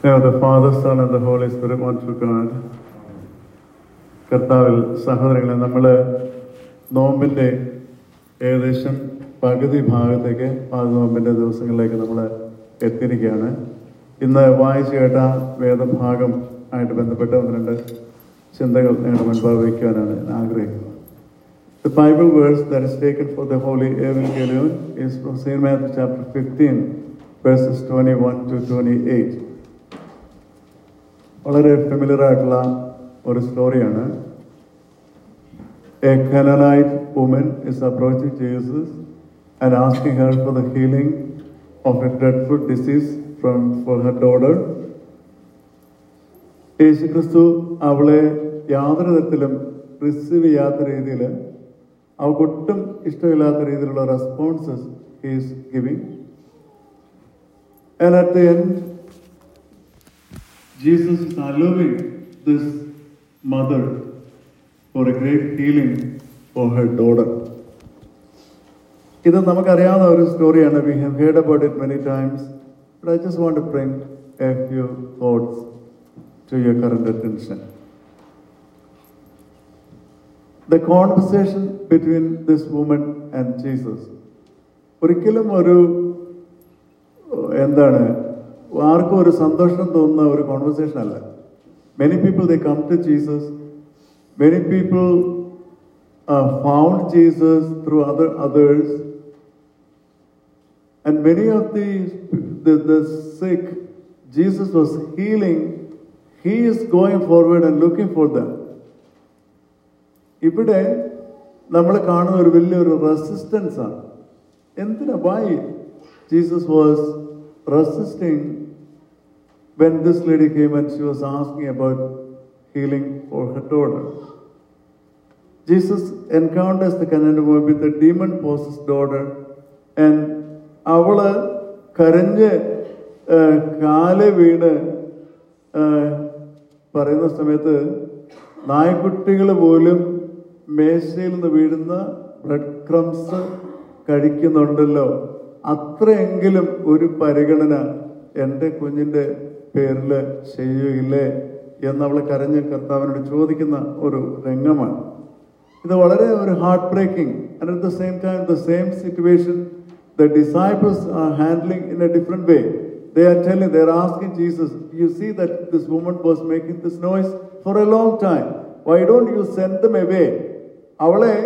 Now the Father, Son, and the Holy Spirit, one true God. കർത്താവിൽ സഹോദരങ്ങളെ നമ്മൾ നോമ്പിൻ്റെ ഏകദേശം പകുതി ഭാഗത്തേക്ക് പാത നോമ്പിൻ്റെ ദിവസങ്ങളിലേക്ക് നമ്മൾ എത്തിയിരിക്കുകയാണ് ഇന്ന് വായിച്ചു കേട്ട വേദഭാഗം ആയിട്ട് ബന്ധപ്പെട്ട ഒന്ന് രണ്ട് ചിന്തകൾ നിങ്ങളുടെ മുൻപാകെ വയ്ക്കുവാനാണ് ഞാൻ ആഗ്രഹിക്കുന്നത് The Bible verse that is taken for the Holy Evangelion is from St. Matthew chapter 15, verses 21 to 28. വളരെ ഫെമിലർ ആയിട്ടുള്ള ഒരു സ്റ്റോറിയാണ് a Canaanite woman is approaching Jesus and asking her for the healing of a dreadful disease from for her daughter യേശുക്രിസ്തു അവളെ യാതൊരു തരത്തിലും receive ചെയ്യാത്ത രീതിയിൽ അവൾക്കൊട്ടും ഇഷ്ടമില്ലാത്ത രീതിയിലുള്ള responses he's giving and at the end Jesus is allowing this mother for a great healing for her daughter. ഇത് നമുക്കറിയാവുന്ന ഒരു സ്റ്റോറിയാണ് we have heard about it many times but I just want to bring a few thoughts to your current attention the conversation between this woman and Jesus ഒരിക്കലും ഒരു എന്താണ് ആർക്കും ഒരു സന്തോഷം തോന്നുന്ന ഒരു കോൺവെർസേഷൻ അല്ല many people they come to Jesus many people found Jesus through other others and many of the the sick Jesus was healing he is going forward and looking for them ഇവിടെ നമ്മൾ കാണുന്ന ഒരു വലിയൊരു resistance ആണ് എന്തിനാ why Jesus was resisting when this lady came and she was asking about healing for her daughter. Jesus encounters the Canaan woman with a demon possessed daughter, and അവള് കരഞ്ഞ് കാല് വീണ് പറയുന്ന സമയത്ത് നായ്ക്കുട്ടികൾ പോലും മേശയിൽ നിന്ന് വീഴുന്ന ബ്രെഡ് ക്രംസ് കഴിക്കുന്നുണ്ടല്ലോ അത്രയെങ്കിലും ഒരു പരിഗണന എൻ്റെ കുഞ്ഞിൻ്റെ പേരിൽ ചെയ്യുകയില്ലേ എന്നവൾ കരഞ്ഞ് കർത്താവിനോട് ചോദിക്കുന്ന ഒരു രംഗമാണ് ഇത് വളരെ ഒരു heart breaking and at the same time the same situation the disciples are handling in a different way they are telling they are asking Jesus you see that this woman was making this noise for a long time why don't you send them away അവളെ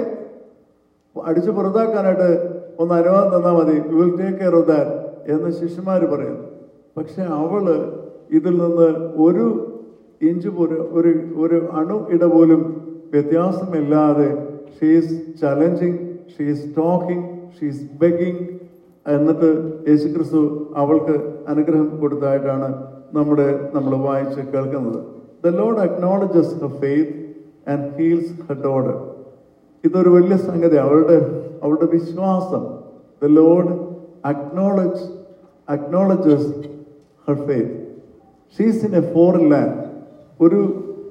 അടിച്ചു പുറത്താക്കാനായിട്ട് ഒന്ന് അനുവാദം തന്നാൽ മതി you will take care of that എന്ന് ശിഷ്യന്മാർ പറയുന്നു പക്ഷെ അവള് ഇതിൽ നിന്ന് ഒരു ഇഞ്ച് പോലും ഒരു ഒരു അണു ഇട പോലും വ്യത്യാസമില്ലാതെ she's challenging she's talking she's begging എന്നിട്ട് യേശുക്രിസ്തു അവൾക്ക് അനുഗ്രഹം കൊടുത്തതായിട്ടാണ് നമ്മുടെ നമ്മൾ വായിച്ച് കേൾക്കുന്നത് the Lord acknowledges her faith and heals her daughter ഇതൊരു വലിയ സംഗതി അവളുടെ അവളുടെ വിശ്വാസം the Lord acknowledge acknowledges her faith she's in a foreign land ഒരു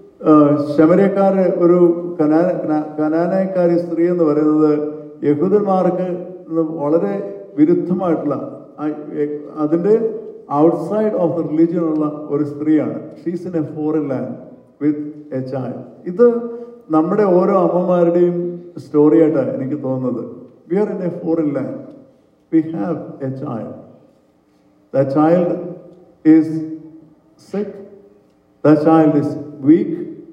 ശമരക്കാര് ഒരു കനാ കനാനക്കാരി സ്ത്രീ എന്ന് പറയുന്നത് യഹൂദന്മാർക്ക് വളരെ വിരുദ്ധമായിട്ടുള്ള അതിന്റെ ഔട്ട്സൈഡ് ഓഫ് ദ റിലീജിയൻ ഉള്ള ഒരു സ്ത്രീയാണ് she's in a foreign land with a child ഇത് നമ്മുടെ ഓരോ അമ്മമാരുടെയും സ്റ്റോറി ആയിട്ടാണ് എനിക്ക് തോന്നുന്നത് we are in a foreign land we have a child the child is sick the child is weak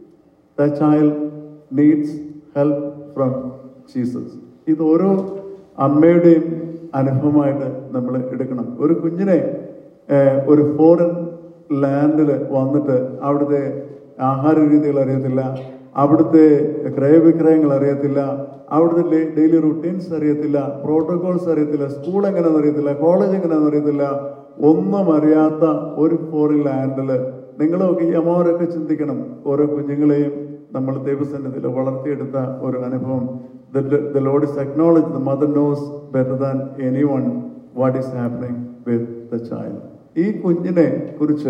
the child needs help from Jesus ഇത് ഓരോ അമ്മയുടെയും അനുഭവമായിട്ട് നമ്മൾ എടുക്കണം ഒരു കുഞ്ഞിനെ ഒരു ഫോറിൻ ലാൻഡിൽ വന്നിട്ട് അവിടുത്തെ ആഹാര രീതികൾ അറിയത്തില്ല അവിടുത്തെ ക്രയവിക്രയങ്ങൾ അറിയത്തില്ല അവിടുത്തെ ഡെയിലി റുട്ടീൻസ് അറിയത്തില്ല പ്രോട്ടോകോൾസ് അറിയത്തില്ല സ്കൂൾ എങ്ങനെയാണെന്ന് അറിയത്തില്ല കോളേജ് എങ്ങനെയാണെന്ന് അറിയത്തില്ല ഒന്നും അറിയാത്ത ഒരു ഫോറിൻ ലാൻഡില് നിങ്ങളൊക്കെ ഈ അമ്മമാരൊക്കെ ചിന്തിക്കണം ഓരോ കുഞ്ഞുങ്ങളെയും നമ്മൾ ദൈവസന്നിധിയിൽ വളർത്തിയെടുത്ത ഒരു അനുഭവം the Lord is acknowledge the mother knows better than any one what is happening with the child ഈ കുഞ്ഞിനെ കുറിച്ച്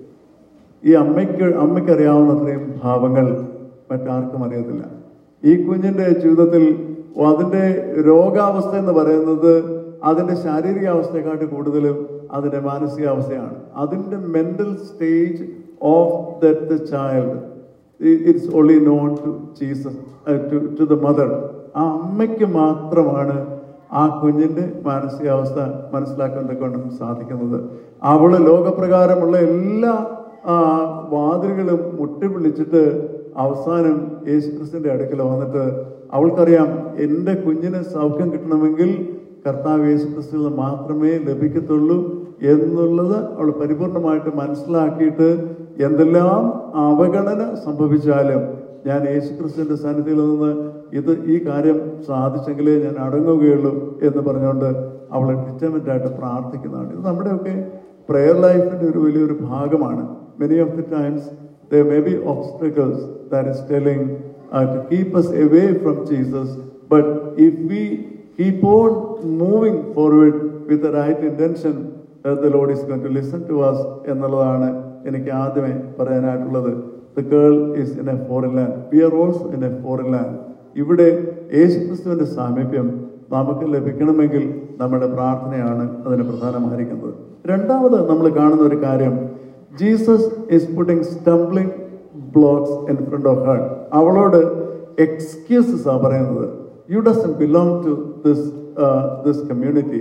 ഈ അമ്മയ്ക്ക് അമ്മയ്ക്ക് അറിയാവുന്ന അത്രയും ഭാവങ്ങൾ മറ്റാർക്കും അറിയത്തില്ല ഈ കുഞ്ഞിന്റെ ജീവിതത്തിൽ അതിന്റെ രോഗാവസ്ഥ എന്ന് പറയുന്നത് അതിന്റെ ശാരീരിക അവസ്ഥയെക്കാട്ട് കൂടുതലും അതിന്റെ മാനസികാവസ്ഥയാണ് അതിന്റെ mental stage of that child it's only known to Jesus to the mother ആ അമ്മയ്ക്ക് മാത്രമാണ് ആ കുഞ്ഞിന്റെ മാനസികാവസ്ഥ മനസ്സിലാക്കാൻ കൊണ്ട് സാധിക്കുന്നത് അവള് ലോകപ്രകാരമുള്ള എല്ലാ ആ, വാതിലുകളും മുട്ടി വിളിച്ചിട്ട് അവസാനം യേശുക്രിസ്തുവിന്റെ അടുക്കൽ വന്നിട്ട് അവൾക്കറിയാം എൻ്റെ കുഞ്ഞിന് സൗഖ്യം കിട്ടണമെങ്കിൽ കർത്താവ് യേശുക്രിസ്തുവിൽ നിന്ന് മാത്രമേ ലഭിക്കത്തുള്ളൂ എന്നുള്ളത് അവൾ പരിപൂർണമായിട്ട് മനസ്സിലാക്കിയിട്ട് എന്തെല്ലാം അവഗണന സംഭവിച്ചാലും ഞാൻ യേശുക്രിസ്തുവിന്റെ സന്നിധിയിൽ നിന്ന് ഇത് ഈ കാര്യം സാധിച്ചെങ്കിലേ ഞാൻ അടങ്ങുകയുള്ളൂ എന്ന് പറഞ്ഞുകൊണ്ട് അവളെ ഡിറ്റർമെന്റ് ആയിട്ട് പ്രാർത്ഥിക്കുന്നതാണ് ഇത് നമ്മുടെയൊക്കെ പ്രെയർ ലൈഫിന്റെ ഒരു വലിയൊരു ഭാഗമാണ് many of the times there may be obstacles that is telling to keep us away from Jesus but if we keep on moving forward with the right intention that the Lord is going to listen to us എന്നുള്ളതാണ് എനിക്ക് ആദ്യമേ പറയാനായിട്ടുള്ളത് the girl is in a foreign land we are also in a foreign land ഇവിടെ യേശുക്രിസ്തുവിന്റെ സാമീപ്യം നമുക്ക് ലഭിക്കണമെങ്കിൽ നമ്മുടെ പ്രാർത്ഥനയാണ് അതിന് പ്രധാനമായിരിക്കുന്നത് രണ്ടാമത് നമ്മൾ കാണുന്ന ഒരു കാര്യം Jesus is putting stumbling blocks in front of heart അവളോട് എക്സ്ക്യൂസസ് ആ പറയുന്നത് you doesn't belong to this this community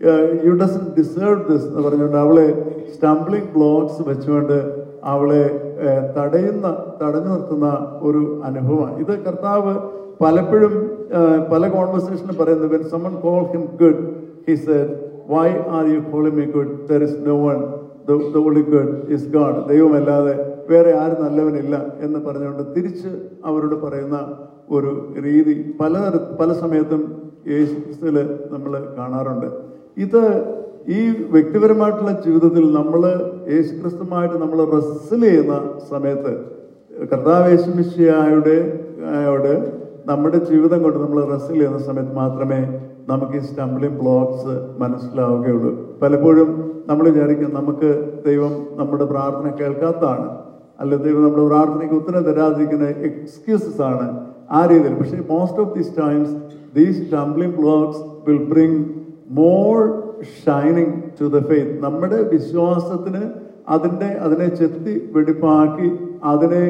you doesn't deserve this എന്ന് പറഞ്ഞുകൊണ്ട് അവളെ സ്റ്റംബ്ലിംഗ് ബ്ലോക്സ് വെച്ചുകൊണ്ട് അവളെ ഏഹ്, തടയുന്ന തടഞ്ഞു നിർത്തുന്ന ഒരു അനുഭവമാണ് ഇത് കർത്താവ് പലപ്പോഴും ഏഹ്, പല കോൺവെർസേഷനും പറയുന്നത് when someone call him good he said why are you calling me good there is no one the only good is God ദൈവമല്ലാതെ വേറെ ആരും നല്ലവനില്ല എന്ന് പറഞ്ഞുകൊണ്ട് തിരിച്ച് അവരോട് പറയുന്ന ഒരു രീതി പല പല സമയത്തും യേശു ക്രിസ്തുവിൽ നമ്മൾ കാണാറുണ്ട് ഇത് ഈ വ്യക്തിപരമായിട്ടുള്ള ജീവിതത്തിൽ നമ്മൾ യേശു ക്രിസ്തുമായിട്ട് നമ്മൾ റെസ്സിൽ ചെയ്യുന്ന സമയത്ത് കർത്താവ് യേശുമിശിയായുടെ ആയോട് നമ്മുടെ ജീവിതം കൊണ്ട് നമ്മൾ റെസ്സിൽ ചെയ്യുന്ന സമയത്ത് മാത്രമേ നമുക്ക് ഈ സ്റ്റംബ്ലിംഗ് ബ്ലോക്സ് മനസ്സിലാവുകയുള്ളൂ പലപ്പോഴും നമ്മൾ വിചാരിക്കും നമുക്ക് ദൈവം നമ്മുടെ പ്രാർത്ഥന കേൾക്കാത്തതാണ് അല്ല ദൈവം നമ്മുടെ പ്രാർത്ഥനയ്ക്ക് ഉത്തരം തരാതിരിക്കുന്ന എക്സ്ക്യൂസസ് ആണ് ആ രീതിയിൽ പക്ഷേ most of these times these stumbling blocks will bring more shining to the faith നമ്മുടെ വിശ്വാസത്തിന് അതിൻ്റെ അതിനെ ചെത്തി വെടിപ്പാക്കി അതിനെ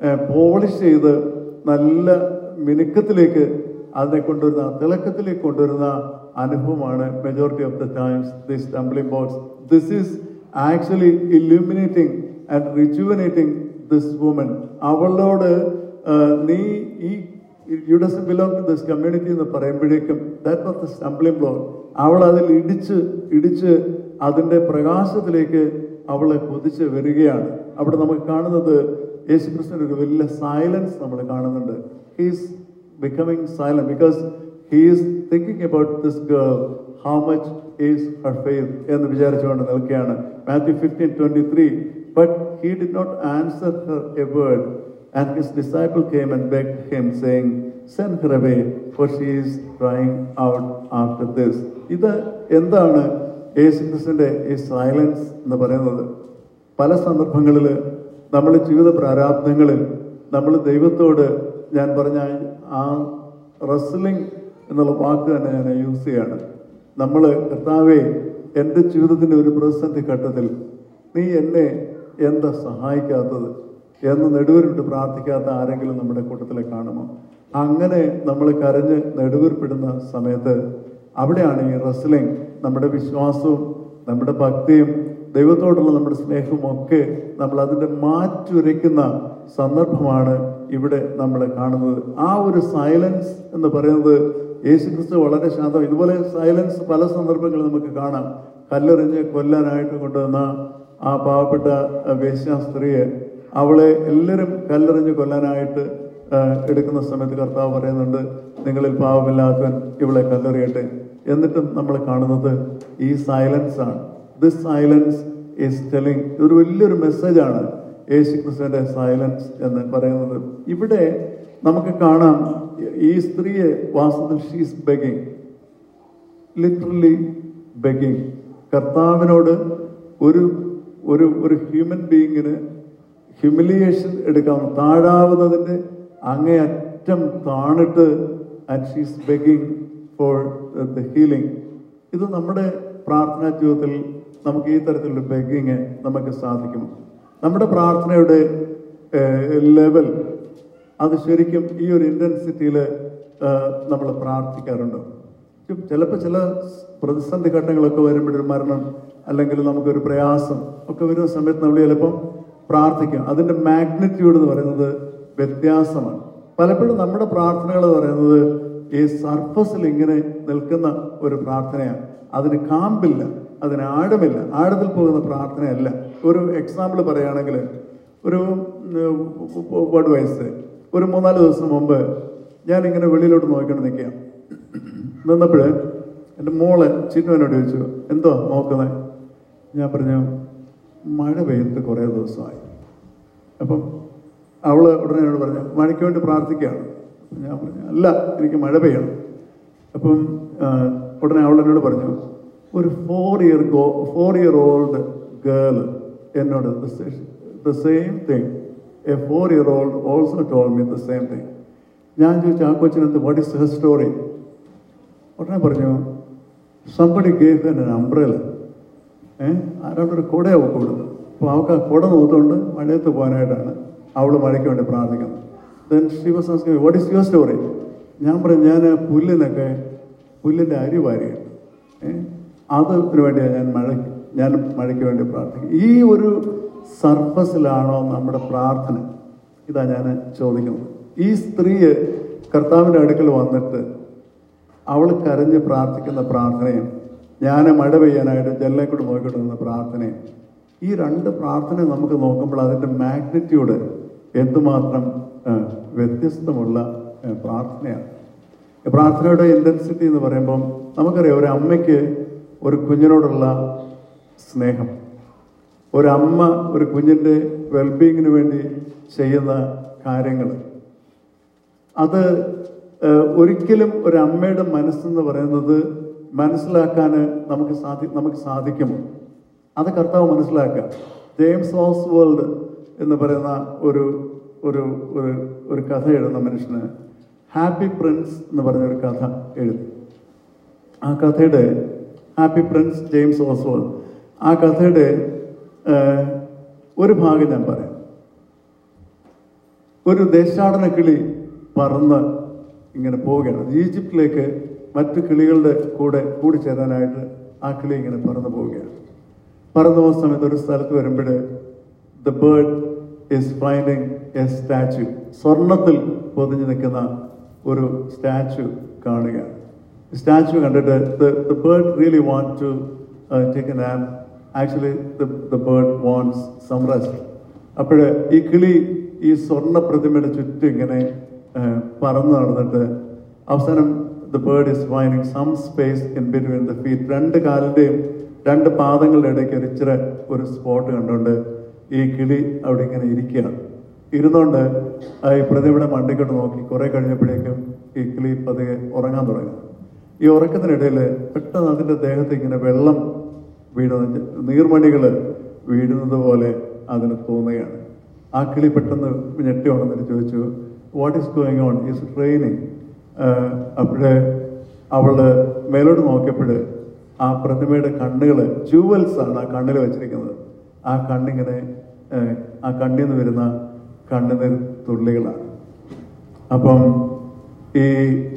പോളിഷ് ചെയ്ത് നല്ല മിനുക്കത്തിലേക്ക് അതിനെ കൊണ്ടുവരുന്ന തിളക്കത്തിലേക്ക് കൊണ്ടുവരുന്ന അനുഭവമാണ് majority of the times this stumbling box this is actually illuminating and rejuvenating this woman അവളോട് ആ, നീ ഈ you does belong to this community എന്ന് പറയുമ്പോഴേക്കും that was the stumbling block അവൾ അതിൽ ഇടിച്ച് ഇടിച്ച് അതിന്റെ പ്രകാശത്തിലേക്ക് അവളെ കുതിച്ച് വരികയാണ് അവിടെ നമുക്ക് കാണുന്നത് യേശുക്രിസ്തുവിന്റെ ഒരു വലിയ സൈലൻസ് നമ്മൾ കാണുന്നുണ്ട് he's becoming silent because he's thinking about this girl how much is her faith എന്ന് വിചാരിച്ചുകൊണ്ട് നിൽക്കുകയാണ് Matthew fifteen twenty three but he did not answer her a word And his disciple came and begged him, saying, Send her away, for she is crying out after this. ഇത് എന്താണ് യേശുക്രിസ്തുവിന്റെ ഈ silence എന്ന് പറയുന്നത് പല സന്ദർഭങ്ങളിൽ നമ്മൾ ജീവിത പ്രാരാബ്ദങ്ങളിൽ നമ്മൾ ദൈവത്തോട് ഞാൻ പറഞ്ഞ ആ റെസ്ലിംഗ് എന്നുള്ള വാക്ക് തന്നെ ഞാൻ യൂസ് ചെയ്യാണ് നമ്മൾ കർത്താവെ എൻ്റെ ജീവിതത്തിൻ്റെ ഒരു പ്രതിസന്ധി ഘട്ടത്തിൽ നീ എന്നെ എന്താ സഹായിക്കാത്തത് എന്ന് നെടുവീർപ്പിട്ട് പ്രാർത്ഥിക്കാത്ത ആരെങ്കിലും നമ്മുടെ കൂട്ടത്തിലെ കാണുമോ അങ്ങനെ നമ്മൾ കരഞ്ഞ് നെടുവീർപ്പിടുന്ന സമയത്ത് അവിടെയാണ് ഈ റെസ്ലിംഗ് നമ്മുടെ വിശ്വാസവും നമ്മുടെ ഭക്തിയും ദൈവത്തോടുള്ള നമ്മുടെ സ്നേഹവും ഒക്കെ നമ്മൾ അതിൻ്റെ മാറ്റുരയ്ക്കുന്ന സന്ദർഭമാണ് ഇവിടെ നമ്മൾ കാണുന്നത് ആ ഒരു സൈലൻസ് എന്ന് പറയുന്നത് യേശുക്രിസ്തു വളരെ ശാന്തം ഇതുപോലെ സൈലൻസ് പല സന്ദർഭങ്ങളിൽ നമുക്ക് കാണാം കല്ലെറിഞ്ഞ് കൊല്ലാനായിട്ട് കൊണ്ടുവന്ന ആ പാവപ്പെട്ട വേശ്യാ സ്ത്രീയെ അവളെ എല്ലാവരും കല്ലെറിഞ്ഞ് കൊല്ലാനായിട്ട് ആ, എടുക്കുന്ന സമയത്ത് കർത്താവ് പറയുന്നുണ്ട് നിങ്ങളിൽ പാവമില്ലാത്തവൻ ഇവളെ കല്ലെറിയട്ടെ എന്നിട്ടും നമ്മൾ കാണുന്നത് ഈ സൈലൻസ് ആണ് ദിസ് സൈലൻസ് ഈസ് ടെലിംഗ് ഇതൊരു വലിയൊരു മെസ്സേജാണ് യേശു ക്രിസ്തുവിന്റെ സൈലൻസ് എന്ന് പറയുന്നത് ഇവിടെ നമുക്ക് കാണാം ഈ സ്ത്രീയെ വാസ്തവത്തിൽ ഷീസ് ബെഗിങ് ലിറ്ററലി ബെഗിങ് കർത്താവിനോട് ഒരു ഒരു ഒരു ഹ്യൂമൻ ബീയിങ്ങിന് ഹ്യൂമിലിയേഷൻ എടുക്കാവുന്ന താഴാവുന്നതിൻ്റെ അങ്ങേയറ്റം താണിട്ട് and she's begging for the healing ഇത് നമ്മുടെ പ്രാർത്ഥനാ ജീവിതത്തിൽ നമുക്ക് ഈ തരത്തിലുള്ള ബെഗിങ് നമുക്ക് സാധിക്കുമോ നമ്മുടെ പ്രാർത്ഥനയുടെ ലെവൽ അത് ശരിക്കും ഈ ഒരു ഇൻറ്റൻസിറ്റിയിൽ നമ്മൾ പ്രാർത്ഥിക്കാറുണ്ടോ ചിലപ്പോൾ ചില പ്രതിസന്ധി ഘട്ടങ്ങളൊക്കെ വരുമ്പോഴൊരു മരണം അല്ലെങ്കിൽ നമുക്കൊരു പ്രയാസം ഒക്കെ വരുന്ന സമയത്ത് നമ്മൾ ചിലപ്പം പ്രാർത്ഥിക്കും അതിൻ്റെ മാഗ്നിറ്റ്യൂഡ് എന്ന് പറയുന്നത് വ്യത്യാസമാണ് പലപ്പോഴും നമ്മുടെ പ്രാർത്ഥനകൾ എന്ന് പറയുന്നത് ഈ സർഫസിൽ ഇങ്ങനെ നിൽക്കുന്ന ഒരു പ്രാർത്ഥനയാണ് അതിന് കാമ്പില്ല അതിന് ആഴമില്ല ആഴത്തിൽ പോകുന്ന പ്രാർത്ഥനയല്ല ഒരു എക്സാമ്പിൾ പറയുകയാണെങ്കിൽ ഒരു വേർഡ് വയസ്സ് ഒരു മൂന്നാല് ദിവസം മുമ്പ് ഞാൻ ഇങ്ങനെ വെളിയിലോട്ട് നോക്കിക്കൊണ്ട് നിൽക്കുക നിന്നപ്പോൾ എൻ്റെ മോള് ചിന്നു എന്നോട് ചോദിച്ചു എന്തോ നോക്കുന്നത് ഞാൻ പറഞ്ഞു മഴ പെയ്ത് കുറേ ദിവസമായി അപ്പം അവള് ഉടനെ എന്നോട് പറഞ്ഞു മഴയ്ക്ക് വേണ്ടി പ്രാർത്ഥിക്കുകയാണ് അപ്പം ഞാൻ പറഞ്ഞു അല്ല എനിക്ക് മഴ പെയ്യണം അപ്പം ആ, ഉടനെ അവൾ എന്നോട് പറഞ്ഞു ഒരു four year go four year old girl എന്നോട് the same thing a four year old also told me the same thing ഞാൻ ചോദിച്ചു ആ കൊച്ചിനെന്ത് വാട്ട് ഇസ് ഹെർ സ്റ്റോറി ഉടനെ പറഞ്ഞു സംബടി ഗേവ് എൻ അംബ്രല ഏഹ് ആരോടൊരു കുട അവൾക്ക് കൊടുത്തു അപ്പോൾ അവൾക്ക് ആ കുട നോത്തുകൊണ്ട് മഴയത്ത് പോകാനായിട്ടാണ് അവൾ മഴയ്ക്ക് വേണ്ടി പ്രാർത്ഥിക്കുന്നത് then she was asking what is your story ഞാൻ പറഞ്ഞു ഞാൻ പുല്ലിനൊക്കെ പുല്ലിൻ്റെ അരി വാരിയാണ് ഏഹ് അതിന് വേണ്ടിയാണ് ഞാൻ മഴ ഞാൻ മഴയ്ക്ക് വേണ്ടി പ്രാർത്ഥിക്കും ഈ ഒരു സർഫസിലാണോ നമ്മുടെ പ്രാർത്ഥന ഇതാ ഞാൻ ചോദിക്കുന്നത് ഈ സ്ത്രീ കർത്താവിൻ്റെ അടുക്കൽ വന്നിട്ട് അവൾ കരഞ്ഞ് പ്രാർത്ഥിക്കുന്ന പ്രാർത്ഥനയും ഞാൻ മഴ പെയ്യാനായിട്ട് ജനലെ കൂടെ നോക്കിയിട്ട് നിന്ന പ്രാർത്ഥനയും ഈ രണ്ട് പ്രാർത്ഥനയും നമുക്ക് നോക്കുമ്പോൾ അതിൻ്റെ മാഗ്നിറ്റ്യൂഡ് എന്തുമാത്രം ആ, വ്യത്യസ്തമുള്ള ആ, പ്രാർത്ഥനയാണ് ഈ പ്രാർത്ഥനയുടെ ഇൻറ്റൻസിറ്റി എന്ന് പറയുമ്പം നമുക്കറിയാം ഒരു അമ്മയ്ക്ക് ഒരു കുഞ്ഞിനോടുള്ള സ്നേഹം ഒരമ്മ ഒരു കുഞ്ഞിൻ്റെ വെൽബീയിങ്ങിന് വേണ്ടി ചെയ്യുന്ന കാര്യങ്ങൾ അത് ഏഹ്, ഒരിക്കലും ഒരു അമ്മയുടെ മനസ്സെന്ന് പറയുന്നത് മനസ്സിലാക്കാൻ നമുക്ക് സാധി നമുക്ക് സാധിക്കുമോ അത് കർത്താവ് മനസ്സിലാക്കുക ജെയിംസ് ഹോസ് വേൾഡ് എന്ന് പറയുന്ന ഒരു ഒരു ഒരു ഒരു കഥ എഴുതുന്ന മനുഷ്യന് ഹാപ്പി പ്രിൻസ് എന്ന് പറഞ്ഞ ഒരു കഥ എഴുതി ആ കഥയുടെ ഹാപ്പി പ്രിൻസ് ജെയിംസ് ഓസ്വാൾ ആ കഥയുടെ ഏഹ്, ഒരു ഭാഗം ഞാൻ പറയാം ഒരു ദേശാടന കിളി പറന്ന് ഇങ്ങനെ പോവുകയാണ് ഈജിപ്തിലേക്ക് മറ്റു കിളികളുടെ കൂടെ കൂടിച്ചേരാനായിട്ട് ആ കിളി ഇങ്ങനെ പറന്നു പോവുകയാണ് പറന്നു പോകുന്ന സമയത്ത് ഒരു സ്ഥലത്ത് വരുമ്പോൾ the bird is finding a statue സ്വർണത്തിൽ പൊതിഞ്ഞു നിൽക്കുന്ന ഒരു സ്റ്റാച്ചു കാണുകയാണ് സ്റ്റാച്ചു കണ്ടിട്ട് the bird really want to take an arm actually the bird wants some rest അപ്പോൾ ഈ കിളി ഈ സ്വർണ്ണ പ്രതിമയുടെ ചുറ്റും ഇങ്ങനെ ആ, പറന്ന് നടന്നിട്ട് അവസാനം the bird is finding some space in between the feet രണ്ട് കാലിൻ്റെയും രണ്ട് പാദങ്ങളുടെ ഇടയ്ക്ക് ഒരു ഇച്ചിരി ഒരു സ്പോട്ട് കണ്ടുകൊണ്ട് ഈ കിളി അവിടെ ഇങ്ങനെ ഇരിക്കുകയാണ് ഇരുന്നുകൊണ്ട് ആ ഈ പ്രതിമയുടെ മണ്ടിക്കോട്ട് നോക്കി കുറെ കഴിഞ്ഞപ്പോഴേക്കും ഈ കിളി പതുക്കെ ഉറങ്ങാൻ തുടങ്ങി ഈ ഉറക്കത്തിനിടയിൽ പെട്ടെന്ന് അതിൻ്റെ ദേഹത്ത് ഇങ്ങനെ വെള്ളം വീഴുന്ന നീർമണികൾ വീഴുന്നത് പോലെ അതിന് തോന്നുകയാണ് ആ കിളി പെട്ടെന്ന് ഞെട്ടി ഉണർന്നിട്ട് ചോദിച്ചു what is going on is training അപ്പോഴേ അവള് മേലോട്ട് നോക്കിയപ്പോൾ ആ പ്രതിമയുടെ കണ്ണുകൾ ജൂവൽസ് ആണ് ആ കണ്ണിൽ വെച്ചിരിക്കുന്നത് ആ കണ്ണിങ്ങനെ ഏഹ്, ആ കണ്ണിൽ നിന്ന് വരുന്ന കണ്ണുനീർ തുള്ളികളാണ് അപ്പം ഈ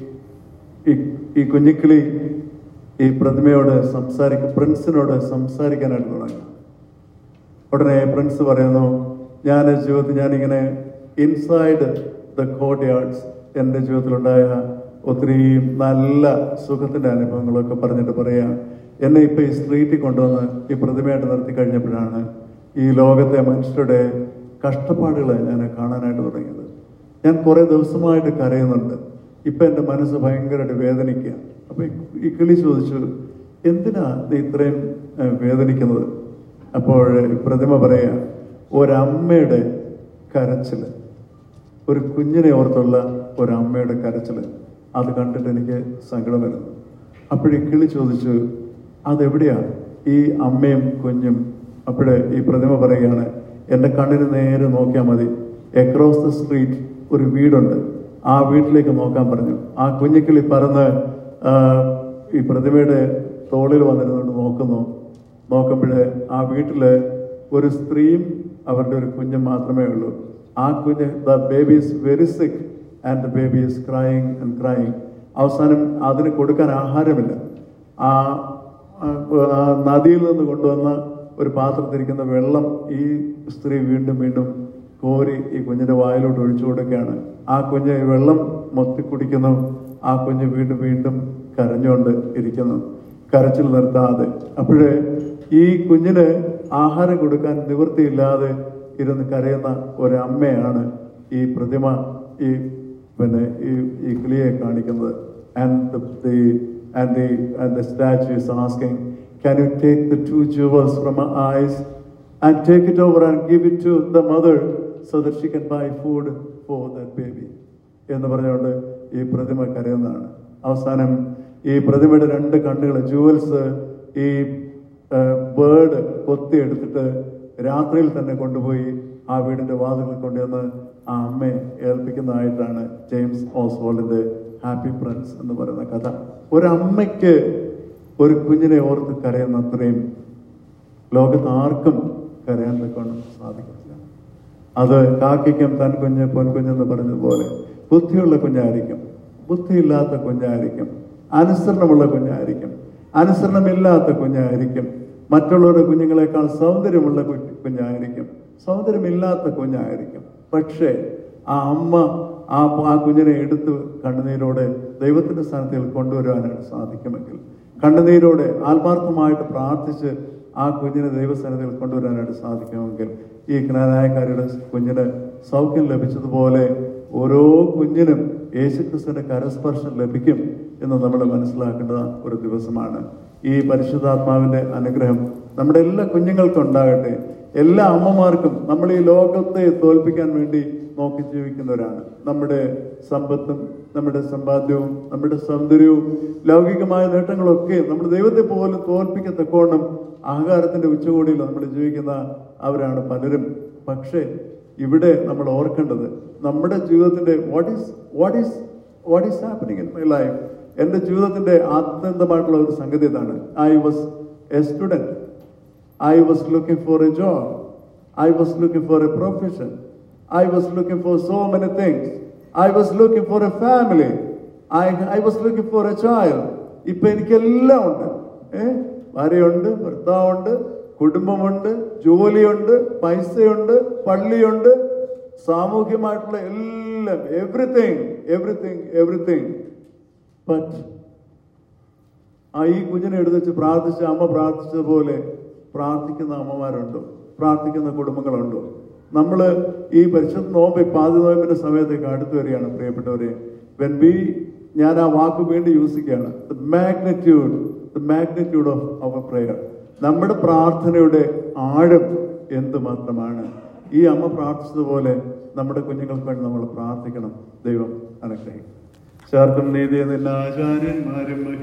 ഈ- ഈ കുഞ്ഞിക്കിളി ഈ പ്രതിമയോട് സംസാരിക്കും പ്രിൻസിനോട് സംസാരിക്കാനായിട്ട് തുടങ്ങി ഉടനെ പ്രിൻസ് പറയുന്നു ഞാൻ ജീവിതത്തിൽ ഞാനിങ്ങനെ ഇൻസൈഡ് ദ കോട്ട് യാർഡ്സ് എൻ്റെ ജീവിതത്തിലുണ്ടായ ഒത്തിരി നല്ല സുഖത്തിൻ്റെ അനുഭവങ്ങളൊക്കെ പറഞ്ഞിട്ട് പറയാം എന്നെ ഇപ്പം ഈ സ്ട്രീറ്റിൽ കൊണ്ടുവന്ന് ഈ പ്രതിമയായിട്ട് നിർത്തി കഴിഞ്ഞപ്പോഴാണ് ഈ ലോകത്തെ മനുഷ്യരുടെ കഷ്ടപ്പാടുകളെ ഞാൻ കാണാനായിട്ട് തുടങ്ങിയത് ഞാൻ കുറേ ദിവസമായിട്ട് കരയുന്നുണ്ട് ഇപ്പം എൻ്റെ മനസ്സ് ഭയങ്കരമായിട്ട് വേദനിക്കുക അപ്പം ഈ കിളി ചോദിച്ചു എന്തിനാ നീ ഇത്രയും ഏഹ്, വേദനിക്കുന്നത് അപ്പോൾ ഈ പ്രതിമ പറയാ ഒരമ്മയുടെ കരച്ചിൽ ഒരു കുഞ്ഞിനെ ഓർത്തുള്ള ഒരമ്മയുടെ കരച്ചിൽ അത് കണ്ടിട്ട് എനിക്ക് സങ്കടം വരുന്നു അപ്പോഴീ കിളി ചോദിച്ചു അതെവിടെയാ ഈ അമ്മയും കുഞ്ഞും അപ്പോഴേ ഈ പ്രതിമ പറയുകയാണ് എൻ്റെ കണ്ണിന് നേരെ നോക്കിയാൽ മതി എക്രോസ് ദ സ്ട്രീറ്റ് ഒരു വീടുണ്ട് ആ വീട്ടിലേക്ക് നോക്കാൻ പറഞ്ഞു ആ കുഞ്ഞിക്കിളി പറന്ന് ആ, ഈ പ്രതിമയുടെ തോളിൽ വന്നിരുന്നുകൊണ്ട് നോക്കുന്നു നോക്കുമ്പോൾ ആ വീട്ടില് ഒരു സ്ത്രീയും അവരുടെ ഒരു കുഞ്ഞും മാത്രമേ ഉള്ളൂ ആ കുഞ്ഞ് the baby is very sick and the baby is crying and crying അവസാനം അതിന് കൊടുക്കാൻ ആഹാരമില്ല ആ ആ, ആ നദിയിൽ നിന്ന് കൊണ്ടുവന്ന ഒരു പാത്രത്തിരിക്കുന്ന വെള്ളം ഈ സ്ത്രീ വീണ്ടും വീണ്ടും കോരി ഈ കുഞ്ഞിന്റെ വായിലോട്ട് ഒഴിച്ചു കൊടുക്കുകയാണ് ആ കുഞ്ഞ് ഈ വെള്ളം മൊത്തി കുടിക്കുന്നു ആ കുഞ്ഞ് വീണ്ടും വീണ്ടും കരഞ്ഞുകൊണ്ട് ഇരിക്കുന്നു കരച്ചിൽ നിർത്താതെ അപ്പോഴേ ഈ കുഞ്ഞിന് ആഹാരം കൊടുക്കാൻ നിവൃത്തിയില്ലാതെ ഇരുന്ന് കരയുന്ന ഒരമ്മയാണ് ഈ പ്രതിമ ഈ പിന്നെ ഈ ഈ കിളിയെ കാണിക്കുന്നത് and the and the and the statue is asking can you take the two jewels from eyes and take it over and give it to the mother so that she can buy food for that baby എന്ന് പറഞ്ഞുകൊണ്ട് ഈ പ്രതിമ കരയുന്നതാണ് അവസാനം ഈ പ്രതിമയുടെ രണ്ട് കണ്ണുകൾ jewels ഈ bird കൊത്തിയെടുത്തിട്ട് രാത്രിയിൽ തന്നെ കൊണ്ടുപോയി ആ വീടിന്റെ വാതിലിൽ കൊണ്ടുവന്ന് ആ അമ്മയെ ഏൽപ്പിക്കുന്നതായിട്ടാണ് ജെയിംസ് ഓസ്വാൾഡിന്റെ ഹാപ്പി ഫ്രണ്ട്സ് എന്ന് പറയുന്ന കഥ ഒരമ്മയ്ക്ക് ഒരു കുഞ്ഞിനെ ഓർത്ത് കരയുന്ന അത്രയും ലോകത്ത് ആർക്കും കരയാൻ കൊണ്ട് സാധിക്കത്തില്ല അത് കാക്കിക്കും തൻ കുഞ്ഞ് പൊൻകുഞ്ഞെന്ന് പറഞ്ഞതുപോലെ ബുദ്ധിയുള്ള കുഞ്ഞായിരിക്കും ബുദ്ധിയില്ലാത്ത കുഞ്ഞായിരിക്കും അനുസരണമുള്ള കുഞ്ഞായിരിക്കും അനുസരണമില്ലാത്ത കുഞ്ഞായിരിക്കും മറ്റുള്ളവരുടെ കുഞ്ഞുങ്ങളെക്കാൾ സൗന്ദര്യമുള്ള കു- കുഞ്ഞായിരിക്കും സൗന്ദര്യമില്ലാത്ത കുഞ്ഞായിരിക്കും പക്ഷേ ആ അമ്മ ആ ആ കുഞ്ഞിനെ എടുത്ത് കണ്ണുനീരോടെ ദൈവത്തിന്റെ സ്ഥാനത്തിൽ കൊണ്ടുവരാനായിട്ട് സാധിക്കുമെങ്കിൽ കണ്ണുനീരോടെ ആത്മാർത്ഥമായിട്ട് പ്രാർത്ഥിച്ച് ആ കുഞ്ഞിനെ ദൈവസ്ഥാനത്തിൽ കൊണ്ടുവരാനായിട്ട് സാധിക്കുമെങ്കിൽ ഈ ജ്ഞാനായക്കാരുടെ കുഞ്ഞിന് സൗഖ്യം ലഭിച്ചതുപോലെ ഓരോ കുഞ്ഞിനും യേശുക്രിസ്തുവിന്റെ കരസ്പർശം ലഭിക്കും എന്ന് നമ്മൾ മനസ്സിലാക്കേണ്ട ഒരു ദിവസമാണ് ഈ പരിശുദ്ധാത്മാവിന്റെ അനുഗ്രഹം നമ്മുടെ എല്ലാ കുഞ്ഞുങ്ങൾക്കും ഉണ്ടാകട്ടെ എല്ലാ അമ്മമാർക്കും നമ്മൾ ഈ ലോകത്തെ തോൽപ്പിക്കാൻ വേണ്ടി നോക്കി ജീവിക്കുന്നവരാണ് നമ്മുടെ സമ്പത്തും നമ്മുടെ സമ്പാദ്യവും നമ്മുടെ സൗന്ദര്യവും ലൗകികമായ നേട്ടങ്ങളൊക്കെ നമ്മൾ ദൈവത്തെ പോലും തോൽപ്പിക്കത്തക്കോണം അഹങ്കാരത്തിന്റെ ഉച്ചകോടിയിൽ നമ്മൾ ജീവിക്കുന്ന അവരാണ് പലരും പക്ഷേ ഇവിടെ നമ്മൾ ഓർക്കേണ്ടത് നമ്മുടെ ജീവിതത്തിന്റെ what is what is what is happening in my life എന്റെ ജീവിതത്തിന്റെ ആത്യന്തമായിട്ടുള്ള ഒരു സംഗതി ഇതാണ് I was a student I was looking for a job. I was looking for a profession. I was looking for so many things. I was looking for a family. I, I was looking for a child. ഇപ്പൊ എനിക്കെല്ലാം ഉണ്ട് ഏ ഭാര്യയുണ്ട് ഭർത്താവുണ്ട് കുടുംബമുണ്ട് ജോലിയുണ്ട് പൈസയുണ്ട് പള്ളിയുണ്ട് സാമൂഹ്യമായിട്ടുള്ള എല്ലാം everything everything everything but ആ ഈ കുഞ്ഞിനെ എടുത്ത് വെച്ച് പ്രാർത്ഥിച്ച അമ്മ പ്രാർത്ഥിച്ചതുപോലെ പ്രാർത്ഥിക്കുന്ന അമ്മമാരുണ്ടോ പ്രാർത്ഥിക്കുന്ന കുടുംബങ്ങളുണ്ടോ നമ്മൾ ഈ പരിശുദ്ധ നോമ്പ് ഈ പാതി നോയമ്പിന്റെ സമയത്തേക്ക് അടുത്തു വരികയാണ് പ്രിയപ്പെട്ടവരെ വെൻ ബി ഞാൻ ആ വാക്ക് വീണ്ടും യൂസ് ചെയ്യുകയാണ് the magnitude the magnitude of our prayer നമ്മുടെ പ്രാർത്ഥനയുടെ ആഴം എന്ത് മാത്രമാണ് ഈ അമ്മ പ്രാർത്ഥിച്ചതുപോലെ നമ്മുടെ കുഞ്ഞുങ്ങൾക്ക് വേണ്ടി നമ്മൾ പ്രാർത്ഥിക്കണം ദൈവം അനുഗ്രഹിക്കും ചേർക്കും നീതി നിന്ന ആചാര്യന്മാരും